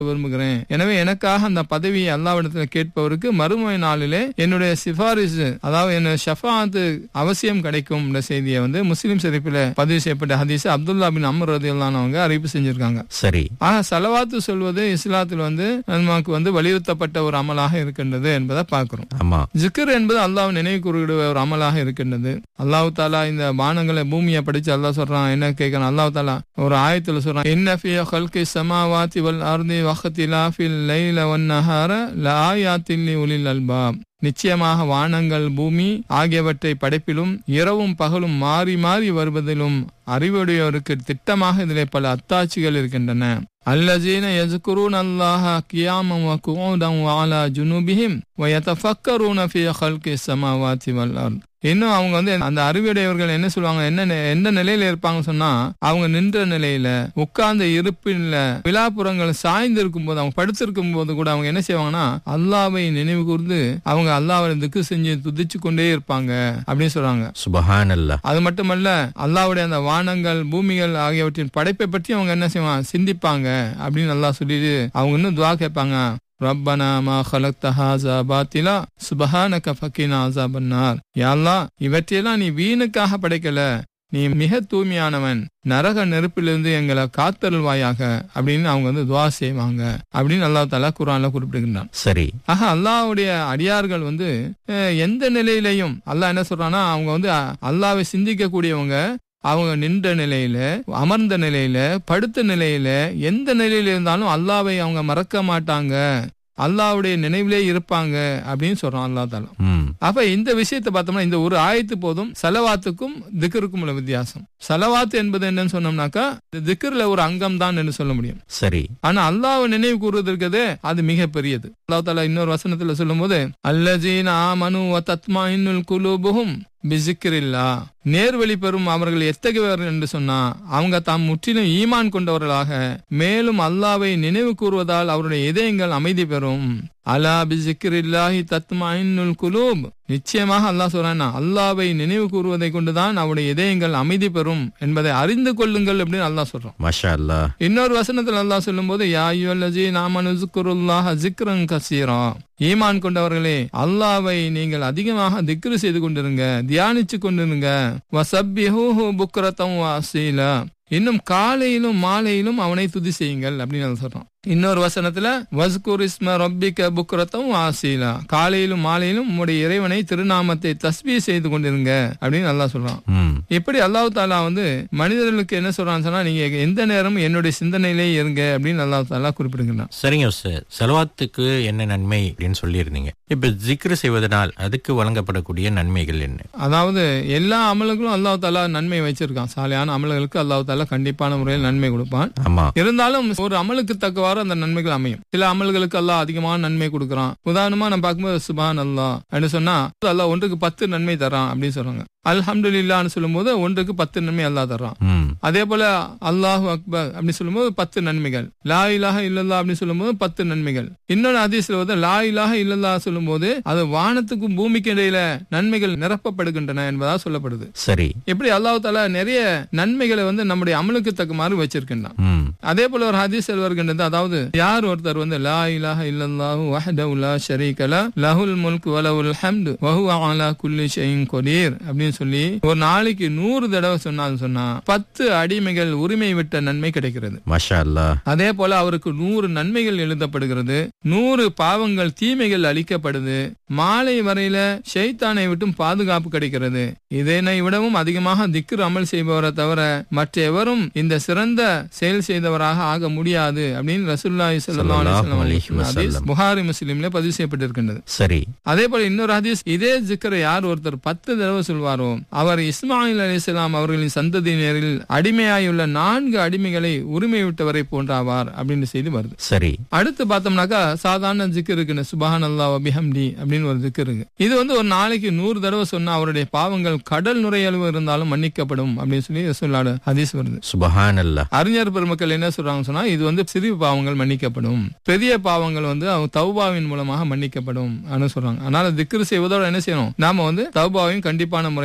விரும்புகிறேன் எனவே எனக்காக அந்த பதவியை அல்லாவிடத்துல கேட்பவருக்கு மறுமை நாளிலே என்னுடைய சிபாரிசு அதாவது என்ன ஷஃபாத்து அவசியம் கிடைக்கும் என்ற செய்தியை வந்து முஸ்லிம் சிறப்பில் பதிவு செய்யப்பட்ட ஹதீஸ் அப்துல்லா பின் அமர் ரதியுல்லானவங்க அறிவிப்பு செஞ்சிருக்காங்க சரி ஆக சலவாத்து சொல்வது இஸ்லாத்தில் வந்து நமக்கு வந்து வலியுறுத்தப்பட்ட ஒரு அமலாக இருக்கின்றது என்பதை பார்க்கிறோம் ஆமா ஜிக்கர் என்பது அல்லாஹ் நினைவு கூறுகிற ஒரு அமலாக இருக்கின்றது அல்லாஹ் தாலா இந்த வானங்களை பூமியை படிச்சு அல்லாஹ் சொல்றான் என்ன கேட்கறான் அல்லாஹ் தாலா ஒரு ஆயத்துல சொல்றான் என்ன ஃபி ஹல்கி சமாவாதி வல் அர்தி வஹ்திலாஃபில் லைல வன் நஹார லஆயாத்தின் உலில் அல்பாப் நிச்சயமாக வானங்கள் பூமி ஆகியவற்றை படைப்பிலும் இரவும் பகலும் மாறி மாறி வருவதிலும் அறிவுடையோருக்கு திட்டமாக இதிலே பல அத்தாட்சிகள் இருக்கின்றன அல்லஜீன யஸ்குரூன் அல்லாஹ கியாமம் வ குஊதம் வ அலா ஜுனூபிஹிம் வ யதஃபக்கரூன ஃபீ ஹல்கி ஸமாவாதி வல் அர்த் இன்னும் அவங்க வந்து அந்த அறிவுடையவர்கள் என்ன சொல்லுவாங்க என்ன நி- எந்த நிலையில இருப்பாங்க சொன்னா அவங்க நின்ற நிலையில உட்கார்ந்த இருப்பின்ல விழாப்புறங்கள் சாய்ந்து இருக்கும் போது அவங்க படுத்திருக்கும் போது கூட அவங்க என்ன செய்வாங்கன்னா அல்லாவை நினைவு கூர்ந்து அவங்க அல்லாவை திக்கு செஞ்சு துதிச்சு கொண்டே இருப்பாங்க அப்படின்னு சொல்றாங்க சுபஹான் அல்லா அது மட்டுமல்ல அல்லாவுடைய அந்த வானங்கள் பூமிகள் ஆகியவற்றின் படைப்பை பற்றி அவங்க என்ன செய்வாங்க சிந்திப்பாங்க அப்படின்னு அல்லாஹ் சொல்லிட்டு அவங்க இன்னும் துவா கேட்பாங்க ரப்பனா மா خلقت هذا باطلا سبحانك فقنا عذاب النار யா அல்லாஹ் இவற்றையெல்லாம் நீ வீணுக்காக படைக்கல நீ மிக தூய்மையானவன் நரக நெருப்பிலிருந்து எங்களை காத்தருள்வாயாக அப்படின்னு அவங்க வந்து துவா செய்வாங்க அப்படின்னு அல்லாஹ் தாலா குரான்ல குறிப்பிடுகின்றான் சரி ஆக அல்லாஹ்வுடைய அடியார்கள் வந்து அஹ், எந்த நிலையிலையும் அல்லாஹ் என்ன சொல்றான்னா அவங்க வந்து அஹ், அல்லாஹ்வை சிந்திக்க கூடியவங்க அவங்க நின்ற நிலையில அமர்ந்த நிலையில படுத்த நிலையில எந்த நிலையில இருந்தாலும் அல்லாவை அவங்க மறக்க மாட்டாங்க அல்லாஹ்வுடைய நினைவிலே இருப்பாங்க அப்படின்னு சொல்றான் அல்லா தாலா ம் அப்ப இந்த விஷயத்தை பார்த்தோம்னா இந்த ஒரு ஆயத்து போதும் சலவாத்துக்கும் திக்கருக்கும் உள்ள வித்தியாசம் சலவாத்து என்பது என்னன்னு சொன்னோம்னாக்கா திக்கர்ல ஒரு அங்கம் தான் என்று சொல்ல முடியும் சரி ஆனா அல்லாஹ்வை நினைவு கூறுவது இருக்கிறதே அது மிக பெரியது அல்லாஹ் தாலா இன்னொரு வசனத்துல சொல்லும்போது அல்லஜீன ஆமனு வ தத்மா இன்னுல் குலூபுஹும் பிசிக்கிரில்லா நேர்வழி பெறும் அவர்கள் எத்தகையவர் என்று சொன்னா அவங்க தாம் முற்றிலும் ஈமான் கொண்டவர்களாக மேலும் அல்லாவை நினைவு கூறுவதால் அவருடைய இதயங்கள் அமைதி பெறும் அலா பிசிக்கிரில்லாஹி தத்மா இன்னுல் குலூப் நிச்சயமாக அல்லாஹ் சொல்றான் அல்லாவை நினைவு கூறுவதை கொண்டுதான் அவருடைய இதயங்கள் அமைதி பெறும் என்பதை அறிந்து கொள்ளுங்கள் அப்படின்னு அல்லாஹ் சொல்றான் மாஷா அல்லா இன்னொரு வசனத்தில் அல்லாஹ் சொல்லும்போது யா அய்யுஹல்லஜீ நாமனு ஸுக்குருல்லாஹ ஸிக்ரன் கஸீரா ஈமான் கொண்டவர்களே அல்லாஹ்வை நீங்கள் அதிகமாக திக்ரு செய்து கொண்டிருங்க தியானிச்சு கொண்டிருங்க வசப்பிஹூஹு புக்ரதம் வாசீலா இன்னும் காலையிலும் மாலையிலும் அவனை துதி செய்யுங்கள் அப்படின்னு அல்லாஹ் சொல்றான் இன்னொரு வசனத்துல வஸ்குர் இஸ்ம ரப்பிக்க புக்ரத்தம் வாசீலா காலையிலும் மாலையிலும் உம்முடைய இறைவனை திருநாமத்தை தஸ்பீ செய்து கொண்டிருங்க அப்படின்னு அல்லாஹ் சொல்றான் ம் இப்படி அல்லாஹ் தாலா வந்து மனிதர்களுக்கு என்ன சொல்றான்னு சொன்னா நீங்க எந்த நேரமும் என்னுடைய சிந்தனையிலே இருங்க அப்படின்னு அல்லாஹ் தாலா குறிப்பிடுகிறான் சரிங்க சார் செலவாத்துக்கு என்ன நன்மை அப்படின்னு சொல்லியிருந்தீங்க இப்ப ஜிக்ரு செய்வதனால் அதுக்கு வழங்கப்படக்கூடிய நன்மைகள் என்ன அதாவது எல்லா அமல்களும் அல்லாஹ் தாலா நன்மை வச்சிருக்கான் சாலையான அமல்களுக்கு அல்லாஹ் தாலா கண்டிப்பான முறையில் நன்மை கொடுப்பான் ஆமா இருந்தாலும் ஒரு அமலுக்கு தக்கவாறு அந்த நன்மைகள் அமையும் சில அமல்களுக்கு அல்லாஹ் அதிகமான நன்மை கொடுக்கறான் உதாரணமா நம்ம பார்க்கும்போது சுபான் அல்லாஹ் அப்படின்னு சொன்னா அல்லாஹ் ஒன்றுக்கு பத்து நன்மை தரான் அப்படின்னு சொல்றாங்க அல்ஹம்துலில்லான்னு சொல்லும்போது ஒன்றுக்கு பத்து நன்மை அல்லாஹ் தர்றான் ம் அதே போல அல்லாஹு அக்பர் அப்படி சொல்லும்போது பத்து நன்மைகள் லா இலாஹ இல்லல்லா அப்படின்னு சொல்லும்போது பத்து நன்மைகள் இன்னொரு ஹதீஸ்ல வந்து லா இலாஹ இல்லல்லா சொல்லும்போது அது வானத்துக்கும் பூமிக்கு இடையில நன்மைகள் நிரப்பப்படுகின்றன என்பதா சொல்லப்படுது சரி இப்படி அல்லாஹ் தாலா நிறைய நன்மைகளை வந்து நம்முடைய அமலுக்கு தக்கமாறு வச்சிருக்கின்றான் ம் அதே போல ஒரு ஹதீஸ் வருகின்றது அதாவது யார் ஒருத்தர் வந்து லா இலாஹ இல்லல்லாஹு வஹ்தஹு லா ஷரீக லஹ் லஹுல் முல்கு வலஹுல் ஹம்து வஹுவ அலா குல்லி ஷைஇன் கதீர் அப்படின்னு சொல்லி ஒரு நாளைக்கு நூறு தடவை சொன்னான்னு சொன்னா பத்து அடிமைகள் உரிமை விட்ட நன்மை கிடைக்கிறது மாஷா அல்லா அதே போல அவருக்கு நூறு நன்மைகள் எழுதப்படுகிறது நூறு பாவங்கள் தீமைகள் அளிக்கப்படுது மாலை வரையில ஷைத்தானை விட்டும் பாதுகாப்பு கிடைக்கிறது இதனை விடவும் அதிகமாக திக்ர் அமல் செய்பவரை தவிர மற்ற எவரும் இந்த சிறந்த செயல் செய்தவராக ஆக முடியாது அப்படின்னு ரசூலுல்லாஹி ஸல்லல்லாஹு அலைஹி வஸல்லம் அலைஹி அறிவிக்கும் ஹதீஸ் வஸல்லம். புகாரி முஸ்லிம்ல பதிவு செய்யப்பட்டிருக்கின்றது சரி அதே போல இன்னொரு ஹதீஸ் இதே ஜிக்கரை யார் ஒருத்தர் பத்து தடவை சொல்வாரோ அவர் இஸ்மாயில் அலிஸ்லாம் அவர்களின் சந்ததியினரில் அடிமையாயுள்ள நான்கு அடிமைகளை உரிமை விட்டவரை போன்றாவார் அப்படின்னு செய்தி வருது சரி அடுத்து பார்த்தோம்னாக்கா சாதாரண ஜிக்கர் இருக்குன்னு சுபஹான் அல்லா வபிஹம்டி அப்படின்னு ஒரு ஜிக்கர் இருக்கு இது வந்து ஒரு நாளைக்கு நூறு தடவை சொன்னா அவருடைய பாவங்கள் கடல் நுரையளவு இருந்தாலும் மன்னிக்கப்படும் அப்படின்னு சொல்லி சொல்லாடு ஹதீஸ் வருது சுபஹான் அல்லா அறிஞர் பெருமக்கள் என்ன சொல்றாங்க சொன்னா இது வந்து சிறிய பாவங்கள் மன்னிக்கப்படும் பெரிய பாவங்கள் வந்து அவங்க தௌபாவின் மூலமாக மன்னிக்கப்படும் அப்படின்னு சொல்றாங்க அதனால திக்ரு செய்வதோட என்ன செய்யணும் நாம வந்து தௌபாவையும் கண்டிப்பான முறையில்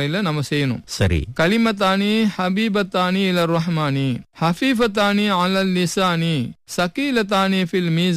முறையில நம்ம செய்யணும் சரி கலிமத்தானி ஹபீபத்தானி இல ரஹ்மானி ஹஃபீஃபத்தானி அலல் லிசானி சகீலத்தானி ஃபில் மீஸ்